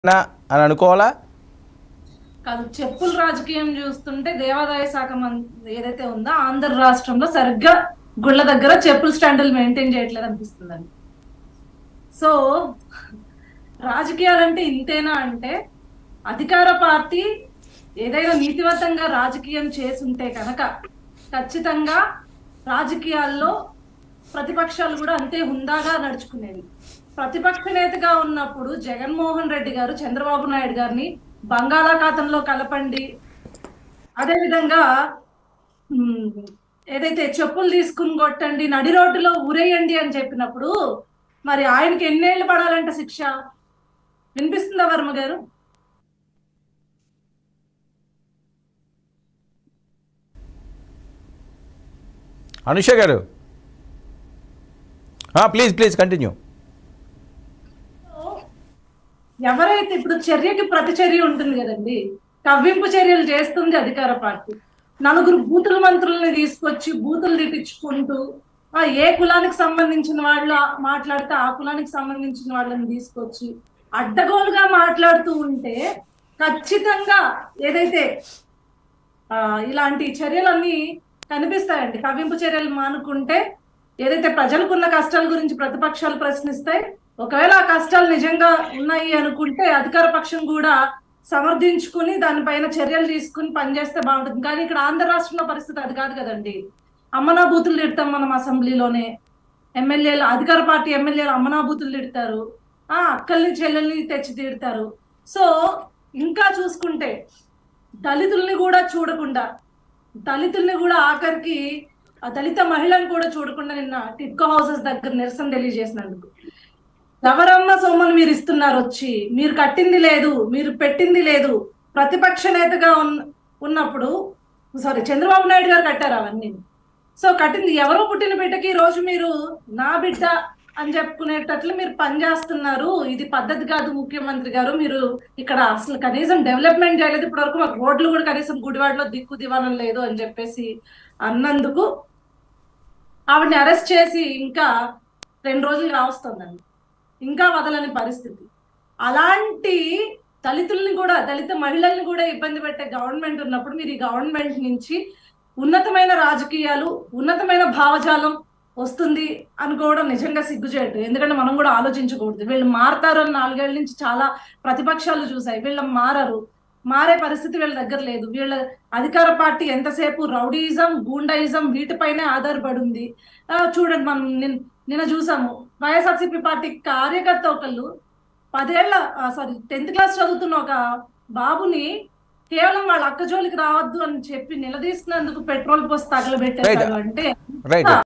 అని అనుకోవాలా కాదు చెప్పుల రాజకీయం చూస్తుంటే దేవాదాయ శాఖ మం- ఏదైతే ఉందో ఆంధ్ర రాష్ట్రంలో సరిగ్గా గుళ్ళ దగ్గర చెప్పుల స్టాండర్డ్ మెయింటైన్ చేయట్లేదు అనిపిస్తుందండి సో రాజకీయాలంటే ఇంతేనా అంటే అధికార పార్టీ ఏదైనా నీతివంతంగా రాజకీయం చేసుంటే కనుక ఖచ్చితంగా రాజకీయాల్లో ప్రతిపక్షాలు కూడా అంతే హుందాగా నడుచుకునేవి ప్రతిపక్ష నేతగా ఉన్నప్పుడు జగన్మోహన్ రెడ్డి గారు చంద్రబాబు నాయుడు గారిని బంగాళాఖాతంలో కలపండి అదేవిధంగా ఉమ్, ఏదైతే చెప్పులు తీసుకుని కొట్టండి నడి రోడ్డులో ఊరేయండి అని చెప్పినప్పుడు మరి ఆయనకి ఎన్నేళ్ళు పడాలంట శిక్ష వినిపిస్తుందా వర్మ గారు అనుష గారు ప్లీజ్ ప్లీజ్ కంటిన్యూ ఎవరైతే ఇప్పుడు చర్యకి ప్రతిచర్య ఉంటుంది కదండి కవ్వింపు చర్యలు చేస్తుంది అధికార పార్టీ నలుగురు బూతుల మంత్రుల్ని తీసుకొచ్చి బూతులు తిట్టించుకుంటూ ఆ ఏ కులానికి సంబంధించిన వాళ్ళు ఆ- మాట్లాడితే ఆ కులానికి సంబంధించిన వాళ్ళని తీసుకొచ్చి అడ్డగోలుగా మాట్లాడుతూ ఉంటే ఖచ్చితంగా ఏదైతే ఆ, ఇలాంటి చర్యలన్నీ కనిపిస్తాయండి కవ్వింపు చర్యలు మానుకుంటే ఏదైతే ప్రజలకున్న కష్టాల గురించి ప్రతిపక్షాలు ప్రశ్నిస్తాయి ఒకవేళ ఆ కష్టాలు నిజంగా ఉన్నాయి అనుకుంటే అధికార పక్షం కూడా సమర్థించుకుని దానిపైన చర్యలు తీసుకుని పనిచేస్తే బాగుంటుంది కానీ ఇక్కడ ఆంధ్ర రాష్ట్రంలో పరిస్థితి అది కాదు కదండి అమ్మనా బూతులు తిడతాం మనం అసెంబ్లీలోనే ఎమ్మెల్యేలు అధికార పార్టీ ఎమ్మెల్యేలు అమ్మనా బూతులు తిడతారు ఆ అక్కల్ని చెల్లెల్ని తెచ్చి తిడతారు సో ఇంకా చూసుకుంటే దళితుల్ని కూడా చూడకుండా దళితుల్ని కూడా ఆఖరికి ఆ దళిత మహిళను కూడా చూడకుండా నిన్న టిట్కో హౌసెస్ దగ్గర నిరసన తెలియజేసినందుకు ఎవరన్నా సొమ్మును మీరు ఇస్తున్నారు వచ్చి మీరు కట్టింది లేదు మీరు పెట్టింది లేదు ప్రతిపక్ష నేతగా ఉన్న ఉన్నప్పుడు సారీ చంద్రబాబు నాయుడు గారు కట్టారు అవన్నీ సో కట్టింది ఎవరో పుట్టిన బిడ్డకి ఈ రోజు మీరు నా బిడ్డ అని చెప్పుకునేటట్లు మీరు పనిచేస్తున్నారు ఇది పద్ధతి కాదు ముఖ్యమంత్రి గారు మీరు ఇక్కడ అసలు కనీసం డెవలప్మెంట్ చేయలేదు ఇప్పటి వరకు మాకు రోడ్లు కూడా కనీసం గుడివాడలో దిక్కు దివానం లేదు అని చెప్పేసి అన్నందుకు ఆవిడని అరెస్ట్ చేసి ఇంకా రెండు రోజులు రావస్తుందండి ఇంకా వదలని పరిస్థితి అలాంటి దళితుల్ని కూడా దళిత మహిళల్ని కూడా ఇబ్బంది పెట్టే గవర్నమెంట్ ఉన్నప్పుడు మీరు ఈ గవర్నమెంట్ నుంచి ఉన్నతమైన రాజకీయాలు ఉన్నతమైన భావజాలం వస్తుంది అనుకోవడం నిజంగా సిగ్గుచేటు ఎందుకంటే మనం కూడా ఆలోచించకూడదు వీళ్ళు మారతారు అని నాలుగేళ్ల నుంచి చాలా ప్రతిపక్షాలు చూసాయి వీళ్ళు మారరు మారే పరిస్థితి వీళ్ళ దగ్గర లేదు వీళ్ళ అధికార పార్టీ ఎంతసేపు రౌడీయిజం గూండాయిజం వీటిపైనే ఆధారపడి ఉంది ఆ, చూడండి మనం నిన్- నిన్న చూసాము వైఎస్ఆర్సీపీ పార్టీ కార్యకర్త ఒకళ్ళు పదేళ్ల సారీ టెన్త్ క్లాస్ చదువుతున్న ఒక బాబుని కేవలం వాళ్ళ అక్క జోలికి రావద్దు అని చెప్పి నిలదీసినందుకు పెట్రోల్ పోసి తగలబెట్టారు Right. అంటే రైట్